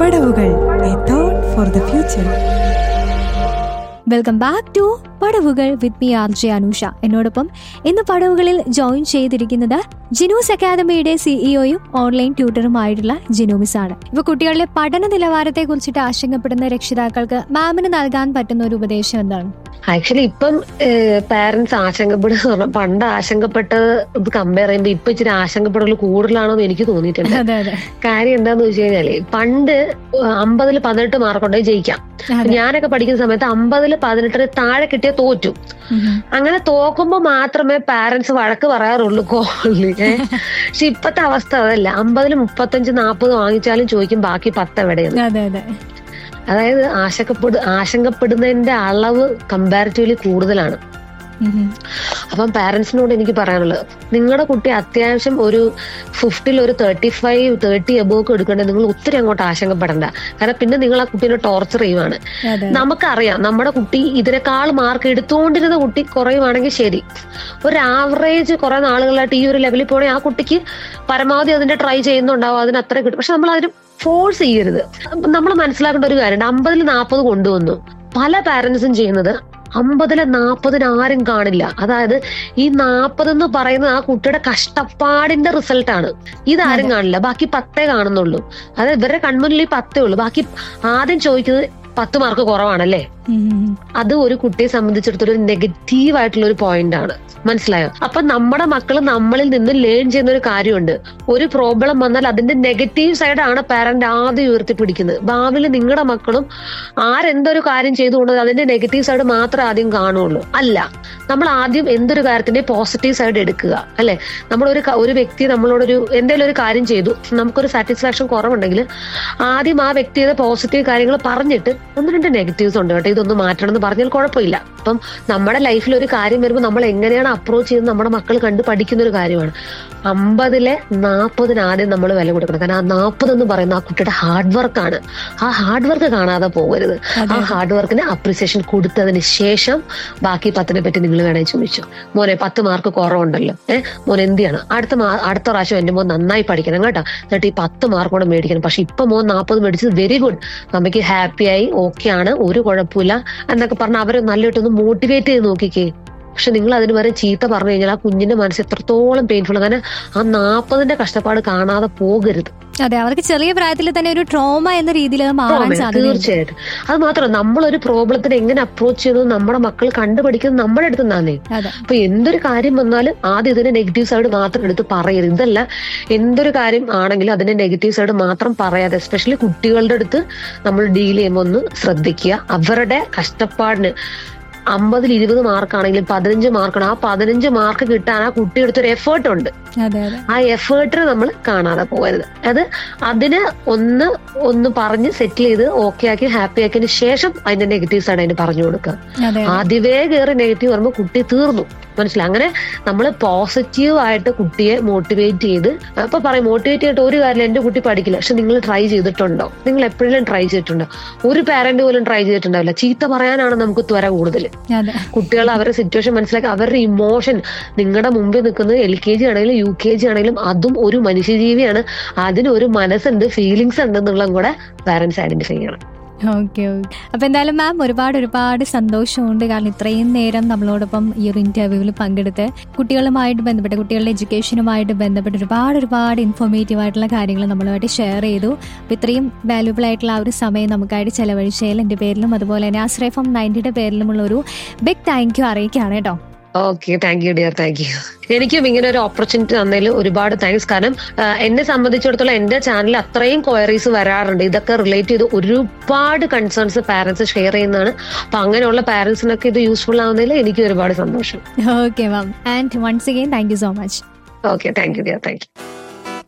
പടവുകൾ a thought for the future welcome back to Padavukal with me R J Anusha എന്നോടൊപ്പം ഇന്ന് പടവുകളിൽ join ചെയ്തിരിക്കുന്നത് ജിനൂസ് അക്കാദമിയുടെ സിഇഒയും ഓൺലൈൻ ട്യൂട്ടറുമായിട്ടുള്ള ജിനൂമിസ് ആണ് ഇപ്പൊ കുട്ടികളുടെ പഠന നിലവാരത്തെ കുറിച്ചിട്ട് ആശങ്കപ്പെടുന്ന രക്ഷിതാക്കൾക്ക് മാമിന് നൽകാൻ പറ്റുന്ന ഒരു ഉപദേശം എന്താണ് ആക്ച്വലി ഇപ്പം പാരന്റ്സ് ആശങ്കപ്പെടുക പറഞ്ഞാൽ പണ്ട് ആശങ്കപ്പെട്ടത് ഇത് കമ്പയർ ചെയ്യുമ്പോൾ ഇപ്പൊ ഇച്ചിരി ആശങ്കപ്പെടൽ കൂടുതലാണോ എന്ന് എനിക്ക് തോന്നിയിട്ടുണ്ട് അതെ അതെ കാര്യം എന്താന്ന് വെച്ച് കഴിഞ്ഞാല് പണ്ട് അമ്പതിൽ പതിനെട്ട് മാർക്ക് ഉണ്ടെങ്കിൽ ജയിക്കാം അതെ. ഞാനൊക്കെ പഠിക്കുന്ന സമയത്ത് അമ്പതിൽ പതിനെട്ടിന് താഴെ കിട്ടിയ തോറ്റു ഉം. അങ്ങനെ തോക്കുമ്പോ മാത്രമേ പാരന്റ്സ് വഴക്ക് പറയാറുള്ളൂ കോളിൽ പക്ഷെ ഇപ്പത്തെ അവസ്ഥ അതല്ല അമ്പതിൽ മുപ്പത്തഞ്ച് നാൽപ്പത് വാങ്ങിച്ചാലും ചോദിക്കും ബാക്കി പത്ത് എവിടെയാണ് അതെ അതെ അതായത് ആശങ്കപ്പെടു ആശങ്കപ്പെടുന്നതിന്റെ അളവ് കമ്പാരിറ്റീവ്ലി കൂടുതലാണ് ഉം. അപ്പം പാരന്റ്സിനോട് എനിക്ക് പറയാനുള്ളത് നിങ്ങളുടെ കുട്ടി അത്യാവശ്യം ഒരു ഫിഫ്റ്റിൽ ഒരു തേർട്ടി ഫൈവ് തേർട്ടി എബോക്ക് എടുക്കേണ്ടത് നിങ്ങൾ ഒത്തിരി അങ്ങോട്ട് ആശങ്കപ്പെടണ്ട കാരണം പിന്നെ നിങ്ങൾ ആ കുട്ടീനെ ടോർച്ചർ ചെയ്യുവാണ് അതെ നമുക്കറിയാം നമ്മുടെ കുട്ടി ഇതിനേക്കാൾ മാർക്ക് എടുത്തുകൊണ്ടിരുന്ന കുട്ടി കുറയുവാണെങ്കിൽ ശരി ഒരു ആവറേജ് കുറെ നാളുകളായിട്ട് ഈ ഒരു ലെവലിൽ പോണേ ആ കുട്ടിക്ക് പരമാവധി അതിന്റെ ട്രൈ ചെയ്യുന്നുണ്ടാവും അതിന് അത്ര കിട്ടും പക്ഷെ നമ്മൾ അതിന് ഫോഴ്സ് ചെയ്യരുത് നമ്മൾ മനസ്സിലാക്കേണ്ട ഒരു കാര്യമുണ്ട് അമ്പതിൽ നാൽപ്പത് കൊണ്ടുവന്നു പല പാരന്റ്സും ചെയ്യുന്നത് അമ്പതിലെ നാൽപ്പതിന് ആരും കാണില്ല അതായത് ഈ നാൽപ്പത് എന്ന് പറയുന്നത് ആ കുട്ടിയുടെ കഷ്ടപ്പാടിന്റെ റിസൾട്ടാണ് ഇതാരും കാണില്ല ബാക്കി പത്തേ കാണുന്നുള്ളൂ അതായത് ഇവരുടെ കൺമുന്നിൽ ഈ പത്തേ ഉള്ളൂ ബാക്കി ആദ്യം ചോദിക്കുന്നത് പത്ത് മാർക്ക് കുറവാണല്ലേ ഉം. അത് ഒരു കുട്ടിയെ സംബന്ധിച്ചിടത്തോളം ഒരു നെഗറ്റീവ് ആയിട്ടുള്ള ഒരു പോയിന്റ് ആണ് മനസ്സിലായോ അപ്പൊ നമ്മുടെ മക്കൾ നമ്മളിൽ നിന്ന് ലേൺ ചെയ്യുന്ന ഒരു കാര്യമുണ്ട് ഒരു പ്രോബ്ലം വന്നാൽ അതിന്റെ നെഗറ്റീവ് സൈഡാണ് പാരന്റ് ആദ്യം ഉയർത്തിപ്പിടിക്കുന്നത് ഭാവിയിൽ നിങ്ങളുടെ മക്കളും ആരെന്തൊരു കാര്യം ചെയ്തുകൊണ്ട് അതിന്റെ നെഗറ്റീവ് സൈഡ് മാത്രമേ ആദ്യം കാണുള്ളൂ അല്ല നമ്മൾ ആദ്യം എന്തൊരു കാര്യത്തിന്റെ പോസിറ്റീവ് സൈഡ് എടുക്കുക അല്ലെ നമ്മളൊരു ക- ഒരു വ്യക്തി നമ്മളോടൊരു എന്തെങ്കിലും ഒരു കാര്യം ചെയ്തു നമുക്കൊരു സാറ്റിസ്ഫാക്ഷൻ കുറവുണ്ടെങ്കിൽ ആദ്യം ആ വ്യക്തിയുടെ പോസിറ്റീവ് കാര്യങ്ങൾ പറഞ്ഞിട്ട് ഒന്ന് രണ്ട് നെഗറ്റീവ്സ് ഉണ്ട് കേട്ടോ ഇതൊന്ന് മാറ്റണം എന്ന് പറഞ്ഞാൽ കുഴപ്പമില്ല അപ്പം നമ്മുടെ ലൈഫിൽ ഒരു കാര്യം വരുമ്പോൾ നമ്മൾ എങ്ങനെയാണ് അപ്രോച്ച് ചെയ്യുന്നത് നമ്മുടെ മക്കൾ കണ്ട് പഠിക്കുന്ന ഒരു കാര്യമാണ് അമ്പതിലെ നാൽപ്പതിന് ആദ്യം നമ്മൾ വില കൊടുക്കണം കാരണം ആ നാൽപ്പത് എന്ന് പറയുന്ന ആ കുട്ടിയുടെ ഹാർഡ് വർക്കാണ് ആ ഹാർഡ് വർക്ക് കാണാതെ പോകരുത് ആ ഹാർഡ് വർക്കിന് അപ്രിസിയേഷൻ കൊടുത്തതിന് ശേഷം ബാക്കി പത്തിനെ പറ്റി നിങ്ങൾ വേണേൽ ചോദിച്ചു മോനെ പത്ത് മാർക്ക് കുറവുണ്ടല്ലോ ഏഹ് മോൻ എന്ത് ചെയ്യണം അടുത്ത മാ- അടുത്ത പ്രാവശ്യം എന്റെ മോൻ നന്നായി പഠിക്കണം കേട്ടോ എന്നിട്ട് ഈ പത്ത് മാർക്ക് കൂടെ മേടിക്കണം പക്ഷെ ഇപ്പൊ മോൻ നാൽപ്പത് മേടിച്ചത് വെരി ഗുഡ് നമുക്ക് ഹാപ്പിയായി ഓക്കെ ആണ് ഒരു കുഴപ്പമില്ല എന്നൊക്കെ പറഞ്ഞ് അവരെ നല്ലതായിട്ടൊന്ന് മോട്ടിവേറ്റ് ചെയ്ത് നോക്കിക്കേ പക്ഷെ നിങ്ങൾ അതിന് വരെ ചീത്ത പറഞ്ഞു കഴിഞ്ഞാൽ ആ കുഞ്ഞിന്റെ മനസ്സ് എത്രത്തോളം പെയിൻഫുൾ കാരണം ആ നാൽപ്പതിന്റെ കഷ്ടപ്പാട് കാണാതെ പോകരുത് അതെ അവർക്ക് ചെറിയ പ്രായത്തിൽ തന്നെ ഒരു ട്രോമ എന്ന രീതിയിൽ അത് മാറാൻ Trauma, സാധ്യതയുണ്ട് തീർച്ചയായിട്ടും അത് മാത്രമല്ല നമ്മളൊരു പ്രോബ്ലത്തിന് എങ്ങനെ അപ്രോച്ച് ചെയ്യുന്നത് നമ്മുടെ മക്കൾ കണ്ടുപഠിക്കുന്നത് നമ്മുടെ അടുത്ത് നിന്നാന്നേ അതെ അപ്പൊ എന്തൊരു കാര്യം വന്നാലും ആദ്യം ഇതിന്റെ നെഗറ്റീവ് സൈഡ് മാത്രം എടുത്ത് പറയരുത് ഇതല്ല എന്തൊരു കാര്യം ആണെങ്കിലും അതിന്റെ നെഗറ്റീവ് സൈഡ് മാത്രം പറയാതെ എസ്പെഷ്യലി കുട്ടികളുടെ അടുത്ത് നമ്മൾ ഡീൽ ചെയ്യുമ്പോൾ ഒന്ന് ശ്രദ്ധിക്കുക അവരുടെ കഷ്ടപ്പാടിന് അമ്പതിൽ ഇരുപത് മാർക്കാണെങ്കിലും പതിനഞ്ച് മാർക്കാണ് ആ പതിനഞ്ച് മാർക്ക് കിട്ടാൻ ആ കുട്ടിയെടുത്ത് ഒരു എഫേർട്ട് ഉണ്ട് അതെ അതെ ആ എഫേർട്ടിന് നമ്മൾ കാണാതെ പോകരുത് അത് അതിന് ഒന്ന് ഒന്ന് പറഞ്ഞ് സെറ്റിൽ ചെയ്ത് ഓക്കെ ആക്കി ഹാപ്പി ആക്കിയതിന് ശേഷം അതിന്റെ നെഗറ്റീവ് സൈഡ് അതിന് പറഞ്ഞു കൊടുക്കുക അതെ ആദ്യമേ കയറി നെഗറ്റീവ് പറയുമ്പോൾ കുട്ടി തീർന്നു മനസ്സിലായി അങ്ങനെ നമ്മൾ പോസിറ്റീവ് ആയിട്ട് കുട്ടിയെ മോട്ടിവേറ്റ് ചെയ്ത് അപ്പൊ പറയും മോട്ടിവേറ്റ് ചെയ്തിട്ട് ഒരു കാര്യം എന്റെ കുട്ടി പഠിക്കില്ല പക്ഷെ നിങ്ങൾ ട്രൈ ചെയ്തിട്ടുണ്ടോ നിങ്ങൾ എപ്പോഴെങ്കിലും ട്രൈ ചെയ്തിട്ടുണ്ടോ ഒരു പാരന്റ് പോലും ട്രൈ ചെയ്തിട്ടുണ്ടാവില്ല ചീത്ത പറയാനാണ് നമുക്ക് ത്വര കൂടുതൽ അതെ കുട്ടികൾ അവരുടെ സിറ്റുവേഷൻ മനസ്സിലാക്കി അവരുടെ ഇമോഷൻ നിങ്ങളുടെ മുമ്പിൽ നിൽക്കുന്നത് എൽ കെ ജി ആണെങ്കിലും യു കെ ജി ആണെങ്കിലും അതും ഒരു മനുഷ്യജീവിയാണ് അതിന് ഒരു മനസ്സുണ്ട് ഫീലിങ്സ് ഉണ്ട് എന്നുള്ളതും കൂടെ പാരന്റ്സ് ഐഡന്റിഫൈ ചെയ്യണം ഓക്കെ ഓക്കെ അപ്പൊ എന്തായാലും മാം ഒരുപാട് ഒരുപാട് സന്തോഷമുണ്ട് കാരണം ഇത്രയും നേരം നമ്മളോടൊപ്പം ഈ ഒരു ഇന്റർവ്യൂവിൽ പങ്കെടുത്ത് കുട്ടികളുമായിട്ട് ബന്ധപ്പെട്ട് കുട്ടികളുടെ എഡ്യൂക്കേഷനുമായിട്ട് ബന്ധപ്പെട്ട് ഒരുപാട് ഒരുപാട് ഇൻഫോർമേറ്റീവ് ആയിട്ടുള്ള കാര്യങ്ങൾ നമ്മളുമായിട്ട് ഷെയർ ചെയ്തു അപ്പൊ ഇത്രയും വാല്യുബിൾ ആയിട്ടുള്ള ആ ഒരു സമയം നമുക്കായിട്ട് ചെലവഴിച്ചതിൽ എൻ്റെ പേരിലും അതുപോലെ തന്നെ ആശ്രയഫം നയൻറ്റിയുടെ പേരിലുമുള്ള ഒരു ബിഗ് താങ്ക് യു അറിയിക്കുകയാണ് കേട്ടോ okay thank you dear thank you എനിക്കും ഇങ്ങനെ ഒരു ഓപ്പർച്യൂണിറ്റി തന്നതിൽ ഒരുപാട് താങ്ക്സ് കാരണം ആ, എന്നെ സംബന്ധിച്ചിടത്തോളം എന്റെ ചാനലിൽ അത്രയും ക്വയറീസ് വരാറുണ്ട് ഇതൊക്കെ റിലേറ്റ് ചെയ്ത് ഒരുപാട് കൺസേൺസ് പാരന്റ്സ് ഷെയർ ചെയ്യുന്നതാണ് അപ്പൊ അങ്ങനെയുള്ള പാരന്റ്സിനൊക്കെ ഇത് യൂസ്ഫുൾ ആവുന്നതിൽ എനിക്ക് ഒരുപാട് സന്തോഷം okay ma'am and once again thank you so much okay thank you dear thank U